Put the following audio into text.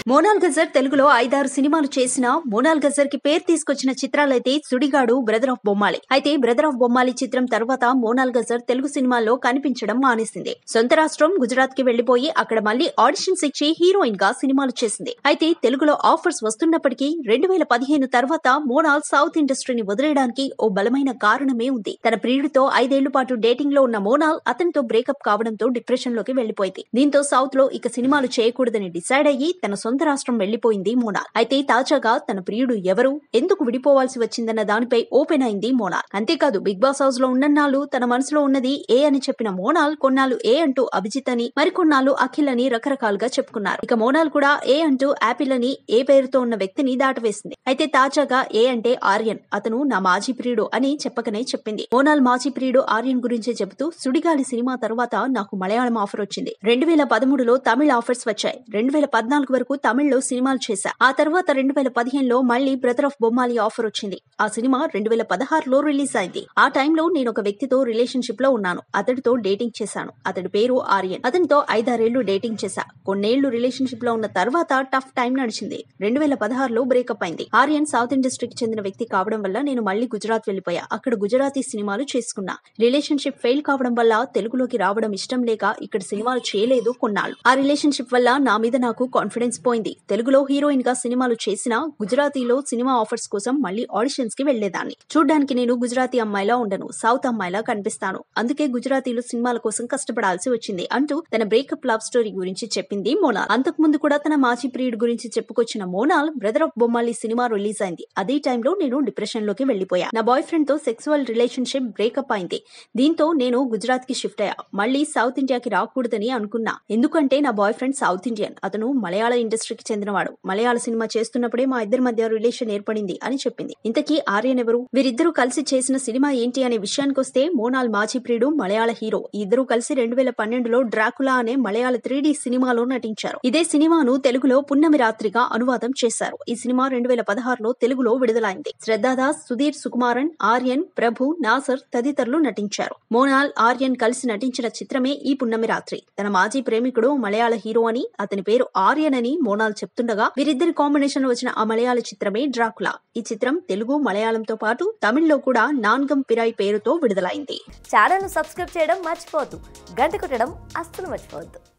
మోనాల్ గజర్ తెలుగులో ఐదారు సినిమాలు చేసిన మోనాల్ గజర్ కి పేరు తీసుకొచ్చిన చిత్రాలైతే సుడిగాడు బ్రదర్ ఆఫ్ బొమ్మాలి అయితే బ్రదర్ ఆఫ్ బొమ్మాలి చిత్రం తర్వాత మోనాల్ గజర్ తెలుగు సినిమాల్లో కనిపించడం మానేసింది సొంత రాష్ట్రం గుజరాత్ కి వెళ్లిపోయి అక్కడ మళ్లీ ఆడిషన్స్ ఇచ్చి హీరోయిన్ గా సినిమాలు చేసింది అయితే తెలుగులో ఆఫర్స్ వస్తున్నప్పటికీ రెండు వేల పదిహేను తర్వాత మోనాల్ సౌత్ ఇండస్ట్రీని వదిలేయడానికి ఓ బలమైన కారణమే ఉంది తన ప్రియుడితో ఐదేళ్ల పాటు డేటింగ్ లో ఉన్న మోనాల్ అతనితో బ్రేకప్ కావడంతో డిప్రెషన్ లోకి వెళ్లిపోయింది దీంతో సౌత్ లో ఇక సినిమాలు చేయకూడదని డిసైడ్ అయ్యి తన సొంత రాష్ట్రం వెళ్లిపోయింది మోనాల్ అయితే తాజాగా తన ప్రియుడు ఎవరు ఎందుకు విడిపోవాల్సి వచ్చిందన్న దానిపై ఓపెన్ అయింది మోనాల్ అంతేకాదు బిగ్ బాస్ హౌస్ లో ఉన్నన్నాళ్ళు తన మనసులో ఉన్నది ఏ అని చెప్పిన మోనాల్ కొన్నాళ్ళు ఏ అంటూ అభిజిత్ అని మరికొన్నాళ్ళు అఖిల్ అని రకరకాలుగా చెప్పుకున్నారు ఇక మోనాల్ కూడా ఏ అంటూ యాపిల్ అని ఏ పేరుతో ఉన్న వ్యక్తిని దాటవేసింది అయితే తాజాగా ఏ అంటే ఆర్యన్ అతను నా మాజీ ప్రియుడు అని చెప్పకనే చెప్పింది మోనాల్ మాజీ ప్రియుడు ఆర్యన్ గురించి చెబుతూ సుడిగాలి సినిమా తర్వాత నాకు మలయాళం ఆఫర్ వచ్చింది రెండు వేల పదమూడులో తమిళ ఆఫర్స్ వచ్చాయి రెండు వేల పద్నాలుగు వరకు తమిళ్లో సినిమాలు చేశా ఆ తర్వాత రెండు వేల పదిహేనులో మళ్లీ బ్రదర్ ఆఫ్ బొమ్మాలి ఆఫర్ వచ్చింది ఆ సినిమా రెండు వేల పదహారులో రిలీజ్ అయింది ఆ టైంలో నేను ఒక వ్యక్తితో రిలేషన్షిప్ లో ఉన్నాను అతడితో డేటింగ్ చేశాను అతడి పేరు ఆర్యన్ అతనితో ఐదారేళ్లు డేటింగ్ చేశా కొన్నేళ్లు రిలేషన్షిప్ లో ఉన్న తర్వాత టఫ్ టైం నడిచింది రెండు వేల పదహారులో బ్రేకప్ అయింది ఆర్యన్ సౌత్ ఇండస్ట్రీకి చెందిన వ్యక్తి కావడం వల్ల నేను మళ్లీ గుజరాత్ వెళ్లిపోయా అక్కడ గుజరాతీ సినిమాలు చేసుకున్నా రిలేషన్షిప్ ఫెయిల్ కావడం వల్ల తెలుగులోకి రావడం ఇష్టం లేక ఇక్కడ సినిమాలు చేయలేదు కొన్నాళ్ళు ఆ రిలేషన్షిప్ వల్ల నా మీద నాకు కాన్ఫిడెన్స్ పోయింది తెలుగులో హీరోయిన్ గా సినిమాలు చేసినా గుజరాతీలో సినిమా ఆఫర్స్ కోసం మళ్లీ ఆడిషన్స్ కి వెళ్లేదాన్ని చూడ్డానికి నేను గుజరాతీ అమ్మాయిలా ఉండను సౌత్ అమ్మాయిలా కనిపిస్తాను అందుకే గుజరాతీలో సినిమాల కోసం కష్టపడాల్సి వచ్చింది అంటూ తన బ్రేకప్ లవ్ స్టోరీ గురించి చెప్పింది మోనాల్ అంతకు ముందు కూడా తన మాజీ ప్రియుడు గురించి చెప్పుకొచ్చిన మోనాల్ బ్రదర్ ఆఫ్ బొమ్మాలి సినిమా రిలీజ్ అయింది అదే టైంలో నేను డిప్రెషన్ లోకి వెళ్లిపోయా నా బాయ్ ఫ్రెండ్ తో సెక్సువల్ రిలేషన్షిప్ బ్రేకప్ అయింది దీంతో నేను గుజరాత్ కి షిఫ్ట్ అయ్యా మళ్ళీ సౌత్ ఇండియాకి రాకూడదని అనుకున్నా ఎందుకంటే నా బాయ్ ఫ్రెండ్ సౌత్ ఇండియన్ అతను మలయాళ ఇండస్ట్రీకి చెందినవాడు మలయాళ సినిమా చేస్తున్నప్పుడే మా ఇద్దరి మధ్య రిలేషన్ ఏర్పడింది అని చెప్పింది ఇంతకీ ఆర్యన్ ఎవరు వీరిద్దరూ కలిసి చేసిన సినిమా ఏంటి అనే విషయానికొస్తే మోనాల్ మాజీ ప్రియుడు మలయాళ హీరో ఈ ఇద్దరూ కలిసి రెండు వేల పన్నెండులో డ్రాకులా అనే మలయాళ త్రీ సినిమాలో నటించారు ఇదే సినిమాను తెలుగులో పున్నమి రాత్రిగా అనువాదం చేశారు ఈ సినిమా రెండు వేల పదహారులో తెలుగులో విడుదలైంది శ్రద్ధాదాస్ సుధీర్ సుకుమారన్ ఆర్యన్ ప్రభు నాసర్ తదితరులు నటించారు మోనాల్ ఆర్యన్ కలిసి నటించిన చిత్రమే ఈ పున్నమి రాత్రి తన మాజీ ప్రేమికుడు మలయాళ హీరో అని అతని పేరు ఆర్యన్ అని మోనాల్ చెప్తుండగా వీరిద్దరి కాంబినేషన్ వచ్చిన ఆ మలయాళ చిత్రమే డ్రాకులా ఈ చిత్రం తెలుగు మలయాళంతో పాటు తమిళ్లో కూడా నాన్గం పిరాయ్ పేరుతో విడుదలైంది ఛానల్ను సబ్స్క్రైబ్ చేయడం మర్చిపోవద్దు గంట కొట్టడం అస్సలు మర్చిపోవద్దు